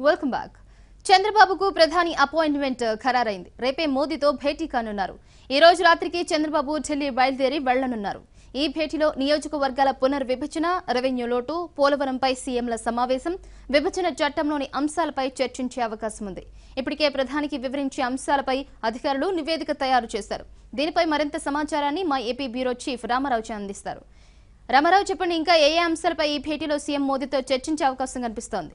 Welcome back చంద్రబాబుకు ప్రధాని appointment ఖరారైంది రేపే మోదీతో భేటీ కానున్నారు ఈ రోజు రాత్రికి చంద్రబాబు ఢిల్లీ బయలుదేరి వెళ్లనున్నారు ఈ భేటీలో నియోజకవర్గాల పునర్విభజన రెవెన్యూ లోటు పోలవరంపై సీఎంల సమావేశం విభజన చట్టంలోని అంశాలపై చర్చించే అవకాశం ఉంది ఇప్పటికే ప్రధానికి వివరించే అంశాలపై అధికారులు నివేదిక తయారు చేశారు దీనిపై మరింత సమాచారాన్ని మా ఏపీ బ్యూరో చీఫ్ రామారావు చే అందిస్తారు రామారావు చెప్పండి ఇంకా ఏ ఏ అంశాలపై ఈ భేటీలో సీఎం మోదీతో చర్చించే అవకాశం కనిపిస్తోంది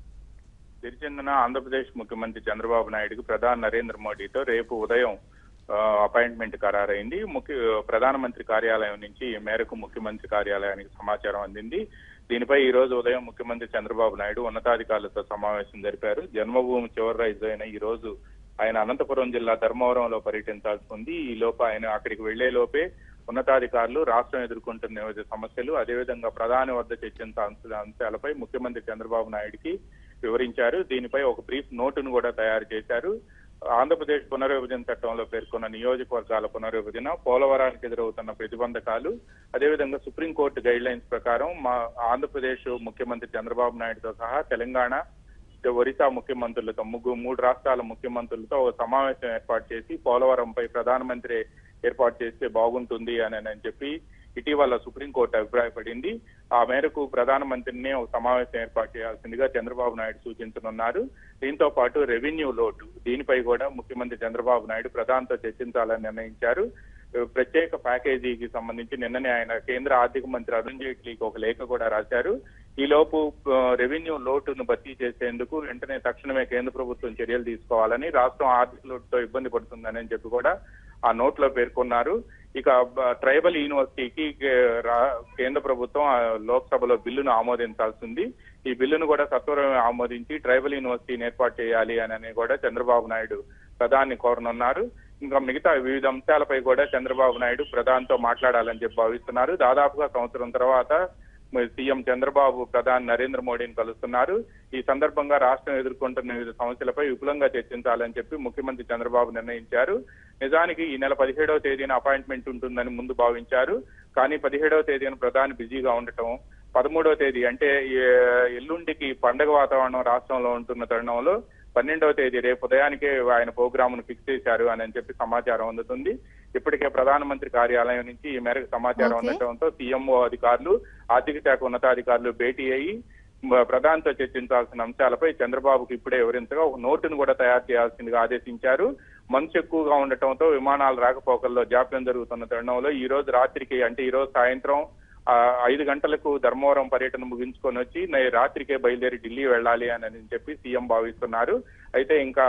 తిరుచెందన ఆంధ్రప్రదేశ్ ముఖ్యమంత్రి చంద్రబాబు నాయుడుకు ప్రధాని నరేంద్ర మోడీతో రేపు ఉదయం ఆ, అపాయింట్మెంట్ ఖరారైంది ముఖ్య ప్రధానమంత్రి కార్యాలయం నుంచి ఈ మేరకు ముఖ్యమంత్రి కార్యాలయానికి సమాచారం అందింది దీనిపై ఈ రోజు ఉదయం ముఖ్యమంత్రి చంద్రబాబు నాయుడు ఉన్నతాధికారులతో సమావేశం జరిపారు జన్మభూమి చివరి రైజు అయిన ఈ రోజు ఆయన అనంతపురం జిల్లా ధర్మవరంలో పర్యటించాల్సి ఉంది ఈ లోపు ఆయన అక్కడికి వెళ్లే లోపే ఉన్నతాధికారులు రాష్ట్రం ఎదుర్కొంటున్న వివిధ సమస్యలు అదేవిధంగా ప్రధాని వద్ద చర్చించాల్సిన అంశాలపై ముఖ్యమంత్రి చంద్రబాబు నాయుడుకి వివరించారు దీనిపై ఒక బ్రీఫ్ నోటును కూడా తయారు చేశారు ఆంధ్రప్రదేశ్ పునర్విభజన చట్టంలో పేర్కొన్న నియోజకవర్గాల పునర్విభజన పోలవరానికి ఎదురవుతున్న ప్రతిబంధకాలు అదేవిధంగా సుప్రీంకోర్టు గైడ్ లైన్స్ ప్రకారం మా ఆంధ్రప్రదేశ్ ముఖ్యమంత్రి చంద్రబాబు నాయుడుతో సహా తెలంగాణ ఒరిస్సా ముఖ్యమంత్రులతో ముగ్గురు మూడు రాష్ట్రాల ముఖ్యమంత్రులతో ఒక సమావేశం ఏర్పాటు చేసి పోలవరంపై ప్రధానమంత్రి ఏర్పాటు చేస్తే బాగుంటుంది అని అని చెప్పి ఇటీవల సుప్రీంకోర్టు అభిప్రాయపడింది ఆ మేరకు ప్రధానమంత్రిని ఒక సమావేశం ఏర్పాటు చేయాల్సిందిగా చంద్రబాబు నాయుడు సూచించనున్నారు దీంతో పాటు రెవెన్యూ లోటు దీనిపై కూడా ముఖ్యమంత్రి చంద్రబాబు నాయుడు ప్రధానితో చర్చించాలని నిర్ణయించారు ప్రత్యేక ప్యాకేజీకి సంబంధించి నిన్ననే ఆయన కేంద్ర ఆర్థిక మంత్రి అరుణ్ జైట్లీకి ఒక లేఖ కూడా రాశారు ఈ లోపు ఆ, రెవెన్యూ లోటును భర్తీ చేసేందుకు వెంటనే తక్షణమే కేంద్ర ప్రభుత్వం చర్యలు తీసుకోవాలని రాష్ట్రం ఆర్థిక లోటుతో ఇబ్బంది పడుతుందని చెప్పి కూడా ఆ నోట్లో పేర్కొన్నారు ఇక బ- ట్రైబల్ యూనివర్సిటీకి కే- రా- కేంద్ర ప్రభుత్వం ఆ, లోక్సభలో బిల్లును ఆమోదించాల్సింది ఈ బిల్లును కూడా సత్వరమే ఆమోదించి ట్రైబల్ యూనివర్సిటీని ఏర్పాటు చేయాలి అని కూడా చంద్రబాబు నాయుడు ప్రధాని కోరనున్నారు ఇంకా మిగతా వివిధ అంశాలపై కూడా చంద్రబాబు నాయుడు ప్రధానితో మాట్లాడాలని చెప్పి భావిస్తున్నారు దాదాపుగా సంవత్సరం తర్వాత మరి సీఎం చంద్రబాబు ప్రధాని నరేంద్ర మోడీని కలుస్తున్నారు ఈ సందర్భంగా రాష్ట్రం ఎదుర్కొంటున్న వివిధ సమస్యలపై విపులంగా చర్చించాలని చెప్పి ముఖ్యమంత్రి చంద్రబాబు నిర్ణయించారు నిజానికి ఈ నెల పదిహేడవ తేదీన అపాయింట్మెంట్ ఉంటుందని ముందు భావించారు కానీ పదిహేడవ తేదీన ప్రధాని బిజీగా ఉండటం పదమూడవ తేదీ అంటే ఏ- ఎల్లుండికి పండగ వాతావరణం రాష్ట్రంలో ఉంటున్న తరుణంలో పన్నెండవ తేదీ రేపు ఉదయానికే ఆయన ప్రోగ్రామ్ ను ఫిక్స్ చేశారు అని చెప్పి సమాచారం అందుతుంది ఇప్పటికే ప్రధానమంత్రి కార్యాలయం నుంచి ఈ మేరకు సమాచారం Okay. అందడంతో సీఎంఓ అధికారులు ఆర్థిక శాఖ ఉన్నతాధికారులు భేటీ అయ్యి మ- ప్రధానితో చర్చించాల్సిన అంశాలపై చంద్రబాబుకు ఇప్పుడే వివరించగా ఒక నోటును కూడా తయారు చేయాల్సిందిగా ఆదేశించారు మంచు ఎక్కువగా ఉండటంతో విమానాల రాకపోకల్లో జాప్యం జరుగుతున్న తరుణంలో ఈ రోజు రాత్రికి అంటే ఈ రోజు సాయంత్రం ఆ, ఐదు గంటలకు ధర్మవరం పర్యటన ముగించుకొని వచ్చి నే- రాత్రికే బయలుదేరి ఢిల్లీ వెళ్ళాలి అని అని చెప్పి సీఎం భావిస్తున్నారు అయితే ఇంకా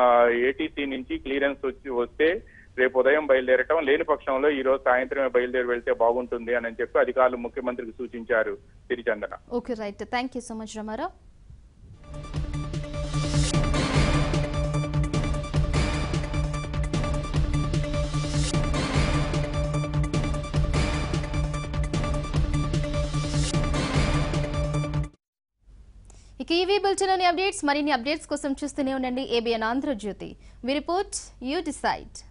ఏటీసీ నుంచి క్లియరెన్స్ వచ్చి వస్తే రేపు ఉదయం బయలుదేరటం లేని పక్షంలో ఈ రోజు సాయంత్రమే బయలుదేరి వెళ్తే బాగుంటుంది అని చెప్పి అధికారులు ముఖ్యమంత్రికి సూచించారు Sirichandana okay right thank you so much Ramarao ఇక ఈవీ బులెటిన్లోని అప్డేట్స్ మరిన్ని అప్డేట్స్ కోసం చూస్తూనే ఉండండి ABN Andhrajyothy we report you decide